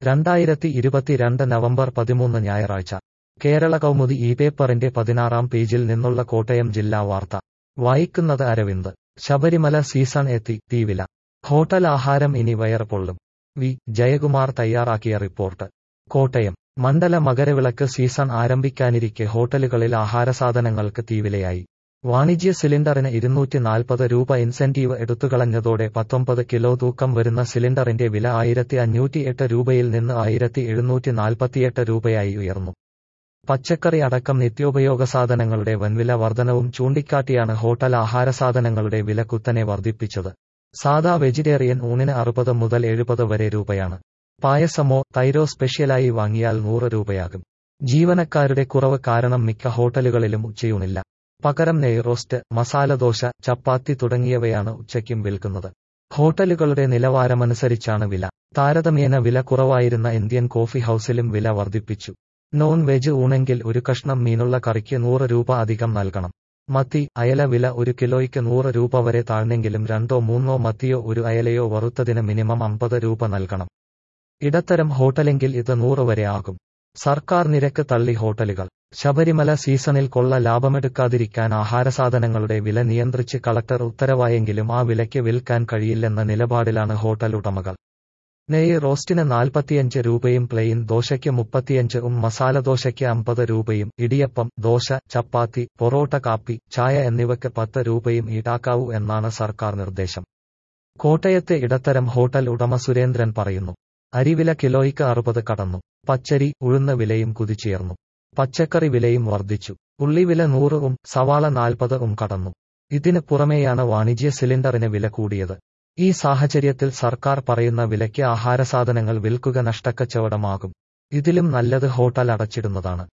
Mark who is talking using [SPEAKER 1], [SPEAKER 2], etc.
[SPEAKER 1] രണ്ടായിരത്തി ഇരുപത്തിരണ്ട് നവംബർ പതിമൂന്ന് ഞായറാഴ്ച കേരള കൗമുദി ഈ പേപ്പറിന്റെ പതിനാറാം പേജിൽ നിന്നുള്ള കോട്ടയം ജില്ലാ വാർത്ത വായിക്കുന്നത് അരവിന്ദ് ശബരിമല സീസൺ എത്തി തീവില ഹോട്ടൽ ആഹാരം ഇനി വയർ പൊള്ളും വി ജയകുമാർ തയ്യാറാക്കിയ റിപ്പോർട്ട് കോട്ടയം മണ്ഡല മകരവിളക്ക് സീസൺ ആരംഭിക്കാനിരിക്കെ ഹോട്ടലുകളിൽ ആഹാരസാധനങ്ങൾക്ക് തീവിലയായി വാണിജ്യ സിലിണ്ടറിന് ഇരുന്നൂറ്റി നാൽപ്പത് രൂപ ഇൻസെന്റീവ് എടുത്തുകളഞ്ഞതോടെ പത്തൊമ്പത് കിലോ തൂക്കം വരുന്ന സിലിണ്ടറിന്റെ വില ആയിരത്തി അഞ്ഞൂറ്റി എട്ട് രൂപയിൽ നിന്ന് ആയിരത്തി എഴുന്നൂറ്റി നാൽപ്പത്തിയെട്ട് രൂപയായി ഉയർന്നു പച്ചക്കറി അടക്കം നിത്യോപയോഗ സാധനങ്ങളുടെ വൻവില വർധനവും ചൂണ്ടിക്കാട്ടിയാണ് ഹോട്ടൽ ആഹാരസാധനങ്ങളുടെ വില കുത്തനെ വർദ്ധിപ്പിച്ചത് സാദാ വെജിറ്റേറിയൻ ഊണിന് അറുപത് മുതൽ എഴുപത് വരെ രൂപയാണ് പായസമോ തൈരോ സ്പെഷ്യലായി വാങ്ങിയാൽ നൂറ് രൂപയാകും ജീവനക്കാരുടെ കുറവ് കാരണം മിക്ക ഹോട്ടലുകളിലും ഉച്ചയൂണില്ല പകരം നെയ്റോസ്റ്റ് മസാലദോശ ചപ്പാത്തി തുടങ്ങിയവയാണ് ഉച്ചയ്ക്കും വിൽക്കുന്നത് ഹോട്ടലുകളുടെ നിലവാരമനുസരിച്ചാണ് വില താരതമ്യേന വില കുറവായിരുന്ന ഇന്ത്യൻ കോഫി ഹൌസിലും വില വർദ്ധിപ്പിച്ചു നോൺ വെജ് ഊണെങ്കിൽ ഒരു കഷ്ണം മീനുള്ള കറിക്ക് നൂറ് രൂപ അധികം നൽകണം മത്തി അയല വില ഒരു കിലോയ്ക്ക് നൂറ് രൂപ വരെ താഴ്ന്നെങ്കിലും രണ്ടോ മൂന്നോ മത്തിയോ ഒരു അയലയോ വറുത്തതിന് മിനിമം അമ്പത് രൂപ നൽകണം ഇടത്തരം ഹോട്ടലെങ്കിൽ ഇത് നൂറ് വരെ ആകും സർക്കാർ നിരക്ക് തള്ളി ഹോട്ടലുകൾ ശബരിമല സീസണിൽ കൊള്ള ലാഭമെടുക്കാതിരിക്കാൻ ആഹാരസാധനങ്ങളുടെ വില നിയന്ത്രിച്ച് കളക്ടർ ഉത്തരവായെങ്കിലും ആ വിലയ്ക്ക് വിൽക്കാൻ കഴിയില്ലെന്ന നിലപാടിലാണ് ഹോട്ടൽ ഉടമകൾ നെയ്യ് റോസ്റ്റിന് നാൽപ്പത്തിയഞ്ച് രൂപയും പ്ലെയിൻ ദോശയ്ക്ക് മുപ്പത്തിയഞ്ച് ഉം മസാലദോശയ്ക്ക് അമ്പത് രൂപയും ഇടിയപ്പം ദോശ ചപ്പാത്തി പൊറോട്ട കാപ്പി ചായ എന്നിവയ്ക്ക് പത്ത് രൂപയും ഈടാക്കാവൂ എന്നാണ് സർക്കാർ നിർദ്ദേശം കോട്ടയത്തെ ഇടത്തരം ഹോട്ടൽ ഉടമ സുരേന്ദ്രൻ പറയുന്നു അരിവില കിലോയ്ക്ക് അറുപത് കടന്നു പച്ചരി ഉഴുന്ന വിലയും കുതിച്ചുയർന്നു പച്ചക്കറി വിലയും വർദ്ധിച്ചു ഉള്ളിവില നൂറ് ഉം സവാള നാൽപ്പത് ഉം കടന്നു ഇതിന് പുറമെയാണ് വാണിജ്യ സിലിണ്ടറിന് വില കൂടിയത് ഈ സാഹചര്യത്തിൽ സർക്കാർ പറയുന്ന വിലയ്ക്ക് ആഹാരസാധനങ്ങൾ വിൽക്കുക നഷ്ടക്കച്ചവടമാകും ഇതിലും നല്ലത് ഹോട്ടൽ അടച്ചിടുന്നതാണ്